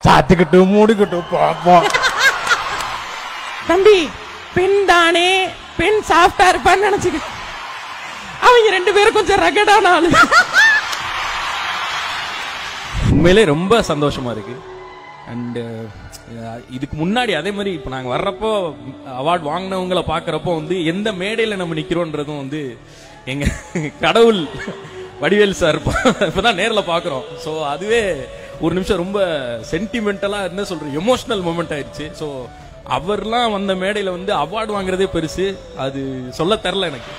சாத்திக்கிட்டு மூடிக்கிட்டு பாப்போம் தம்பி பெண் தானே பெண் சாஃப்டா இருப்பான்னு நினைச்சுக்க அவங்க ரெண்டு பேரும் கொஞ்சம் ரகடான ஆளு உண்மையிலே ரொம்ப சந்தோஷமா இருக்கு அண்ட் இதுக்கு முன்னாடி அதே மாதிரி இப்போ நாங்க வர்றப்போ அவார்ட் வாங்கினவங்கள பார்க்கறப்போ வந்து எந்த மேடையில நம்ம நிக்கிறோன்றதும் வந்து எங்க கடவுள் வடிவேல் சார் இப்பதான் நேர்ல பாக்குறோம் ஸோ அதுவே ஒரு நிமிஷம் ரொம்ப சென்டிமெண்டலா என்ன சொல்றேன் எமோஷனல் மூமெண்ட் ஆயிடுச்சு ஸோ அவர்லாம் வந்த மேடையில வந்து அவார்டு வாங்குறதே பெருசு அது சொல்ல தெரில எனக்கு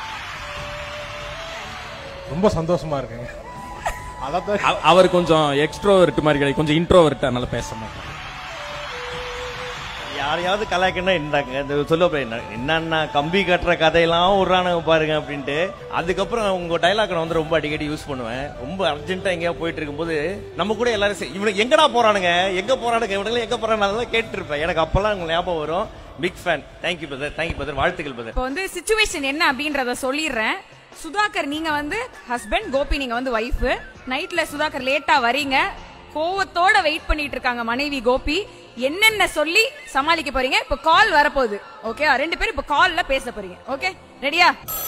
ரொம்ப சந்தோஷமா இருக்குங்க அதான் அவ- அவர் கொஞ்சம் எக்ஸ்ட்ரோவர்ட் மாதிரி கிடையாது கொஞ்சம் இன்ட்ரோவர்ட் அதனால பேச மாட்டேன் யாரையாவது கலாய்க்கணும் இருந்தாங்க இந்த சொல்ல என்னன்னா கம்பி கட்டுற கதையெல்லாம் விடுறானுங்க பாருங்க அப்படின்ட்டு அதுக்கப்புறம் உங்க டைலாக் நான் வந்து ரொம்ப அடிக்கடி யூஸ் பண்ணுவேன் ரொம்ப அர்ஜென்ட்டா எங்கேயா போயிட்டு இருக்கும்போது நம்ம கூட எல்லாரும் சே- இவனுக்கு எங்கடா போறானுங்க எங்க போறானுங்க இவனுங்க எங்க போறாங்க அதெல்லாம் கேட்டுருப்பேன் எனக்கு அப்பெல்லாம் உங்களுக்கு ஞாபகம் வரும் big fan thank you brother thank you brother வாழ்த்துக்கள் பிரதர் இப்போ வந்து சுச்சுவேஷன் என்ன அப்படின்றத சொல்லிடுறேன் சுதாகர் நீங்க வந்து ஹஸ்பண்ட் கோபி நீங்க வந்து ஒய்ஃப் நைட்ல சுதாகர் லேட்டா வரீங்க கோவத்தோட வெயிட் பண்ணிட்டு இருக்காங்க மனைவி கோபி என்னென்ன சொல்லி சமாளிக்க போறீங்க இப்ப கால் வரப்போகுது ஓகே ரெண்டு பேரும் இப்ப கால்ல பேச போறீங்க ஓகே ரெடியா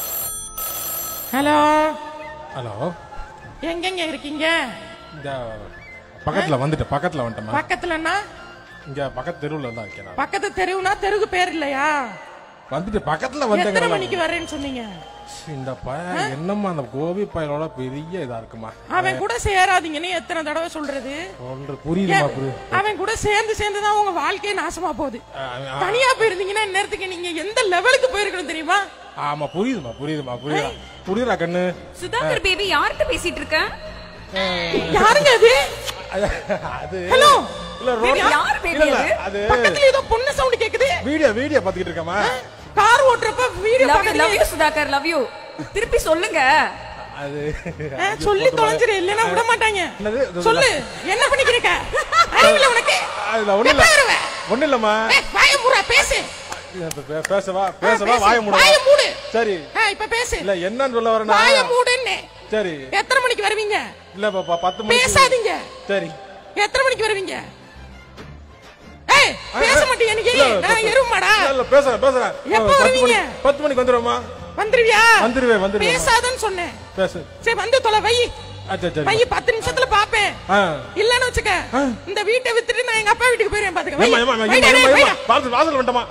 ஹலோ ஹலோ எங்கெங்க இருக்கீங்க இந்த பக்கத்துல வந்துட்டேன் பக்கத்துல வந்துட்டேன் பக்கத்துலன்னா இங்க பக்கத்து தெருவுல தான் இருக்கேன் நான். பக்கத்து தெருவுனா தெருக்கு பேர் இல்லையா வந்துட்டு பக்கத்துல எத்தனை வந்தேங்க மணிக்கு வரேன்னு சொன்னீங்க இந்த பையன் என்னம்மா அந்த கோபி பையனோட பெரிய இதா இருக்குமா அவன் கூட சேராதீங்கன்னு எத்தனை தடவை சொல்றது ஒன்று புரியுதுமா ஏன், புரியுது அவன் கூட சேர்ந்து சேர்ந்து தான் உங்க வாழ்க்கையே நாசமா போகுது தனியா போயிருந்தீங்கன்னா இந்நேரத்துக்கு நீங்க எந்த லெவலுக்கு போயிருக்கணும் தெரியுமா ஆமா புரியுதுமா புரியுதுமா புரியுதா புரியுதா கண்ணு சுதாகர் பேபி யார்கிட்ட பேசிட்டு இருக்க யாருங்க அது அது ஹலோ இல்ல Baby, ரோட்ல யார் baby இல்ல, இல்ல, அது? அது பக்கத்துல ஏதோ பொண்ணு சவுண்ட் கேக்குது வீடியோ வீடியோ பாத்துக்கிட்டு இருக்கமா கார் ஓட்டுறப்ப வீடியோ லவ் யூ லவ் பக்கத்துல யூ சுதாகர் லவ் யூ திருப்பி சொல்லுங்க அது ஆ, சொல்லி தொலைஞ்சிரு இல்லைன்னா விட மாட்டாங்க என்னது? இது- சொல்லு என்ன பண்ணிக்கிறக்க அறிவில்ல உனக்கு அதுல ஒண்ணு இல்ல எப்ப வருவ? ஒண்ணு இல்லம்மா ஏய், வாயை மூடுறா, பேசு இப்ப பே- பேசவா பேசவா பேசு. வாய மூட வாயை மூடு. சரி ஆ, இப்ப பேசு இல்ல என்னன்னு சொல்ல வரேன்னா வாய மூடுன்னு சரி எத்தனை மணிக்கு வருவீங்க இல்ல இப்ப ப- பத்து மணிக்கு பேசாதீங்க சரி எத்தனை மணிக்கு வருவீங்க ஏய் பேச மாட்டீங்க நீ இல்ல, நான் இல்ல, எருமாடா இல்ல, இல்ல பேசுறேன் பேசுறேன் எப்ப பத்து வருவீங்க? மணி- பத்து மணிக்கு வந்துடுவோமா வந்துருவியா வந்துருவேன், வந்துருவேன். பேசாதன்னு சொன்னேன் பேசு சரி வந்து தொலை வை ஆ, சரி சரி வை பத்து நிமிஷத்துல பாப்பேன் ஆ. இல்லன்னு வச்சுக்க இந்த வீட்டை வித்துட்டு நான் எங்க அப்பா வீட்டுக்கு போயிருவேன் பாத்துக்க வை. ஏம்மா, ஏம்மா, ஏம்மா, வைடா, ஏம்மா, டேய், ஏம்மா, வைடா. வாசல் வாசல் வந்துட்டோமா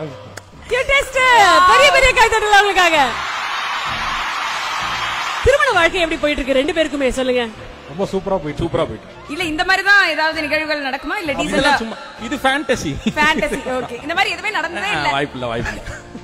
பெரிய பெரிய கைத்தட்டல் அவங்களுக்காக திருமண வாழ்க்கை எப்படி போயிட்டு இருக்கு ரெண்டு பேருக்குமே சொல்லுங்க ரொம்ப சூப்பரா போயிட்டு சூப்பரா போயிட்டு இல்ல இந்த மாதிரி தான் ஏதாவது நிகழ்வுகள் நடக்குமா இல்ல டீசலா இதெல்லாம் சும்மா இது ஃபேண்டசி ஃபேண்டசி ஓகே இந்த மாதிரி எதுவுமே நடந்ததே இல்ல வாய்ப்பு இல்ல வாய்ப்பு இல்ல